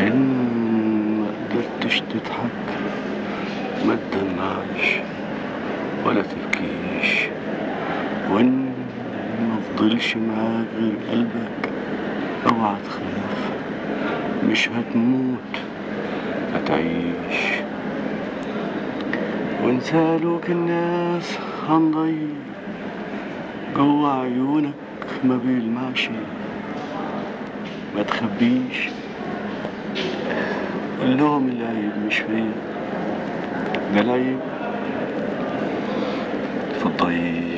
إن ما قدرتش تضحك ما تدمعش ولا تبكيش وإن ما فضلش معاك غير قلبك اوعى تخاف مش هتموت هتعيش وإن سألوك الناس عن ضي جوا عيونك ما بيلمعش ما تخبيش قول لهم العيب مش فيا ده العيب في الضي